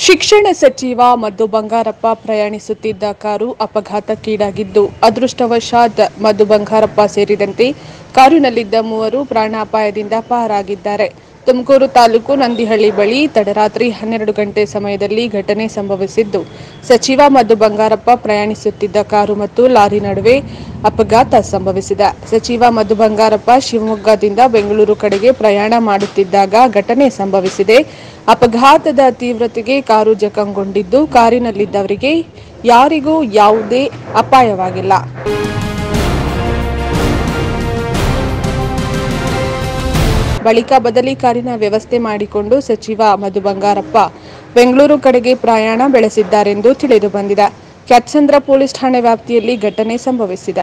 ಶಿಕ್ಷಣ ಸಚಿವ ಮಧು ಬಂಗಾರಪ್ಪ ಪ್ರಯಾಣಿಸುತ್ತಿದ್ದ ಕಾರು ಅಪಘಾತಕ್ಕೀಡಾಗಿದ್ದು ಅದೃಷ್ಟವಶಾತ್ ಮಧು ಬಂಗಾರಪ್ಪ ಸೇರಿದಂತೆ ಕಾರಿನಲ್ಲಿದ್ದ ಮೂವರು ಪ್ರಾಣಾಪಾಯದಿಂದ ಪಾರಾಗಿದ್ದಾರೆ ತುಮಕೂರು ತಾಲೂಕು ನಂದಿಹಳ್ಳಿ ಬಳಿ ತಡರಾತ್ರಿ ಹನ್ನೆರಡು ಗಂಟೆ ಸಮಯದಲ್ಲಿ ಘಟನೆ ಸಂಭವಿಸಿದ್ದು ಸಚಿವ ಮಧು ಬಂಗಾರಪ್ಪ ಪ್ರಯಾಣಿಸುತ್ತಿದ್ದ ಕಾರು ಮತ್ತು ಲಾರಿ ನಡುವೆ ಅಪಘಾತ ಸಂಭವಿಸಿದೆ ಸಚಿವ ಮಧು ಬಂಗಾರಪ್ಪ ಶಿವಮೊಗ್ಗದಿಂದ ಬೆಂಗಳೂರು ಕಡೆಗೆ ಪ್ರಯಾಣ ಮಾಡುತ್ತಿದ್ದಾಗ ಘಟನೆ ಸಂಭವಿಸಿದೆ ಅಪಘಾತದ ತೀವ್ರತೆಗೆ ಕಾರು ಜಖಂಗೊಂಡಿದ್ದು ಕಾರಿನಲ್ಲಿದ್ದವರಿಗೆ ಯಾರಿಗೂ ಯಾವುದೇ ಅಪಾಯವಾಗಿಲ್ಲ ಬಳಿಕ ಬದಲಿ ಕಾರಿನ ವ್ಯವಸ್ಥೆ ಮಾಡಿಕೊಂಡು ಸಚಿವ ಮಧು ಬಂಗಾರಪ್ಪ ಬೆಂಗಳೂರು ಕಡೆಗೆ ಪ್ರಯಾಣ ಬೆಳೆಸಿದ್ದಾರೆಂದು ತಿಳಿದು ಬಂದಿದೆ ಕ್ಯಾತ್ಸಂದ್ರ ಪೊಲೀಸ್ ಠಾಣೆ ವ್ಯಾಪ್ತಿಯಲ್ಲಿ ಘಟನೆ ಸಂಭವಿಸಿದೆ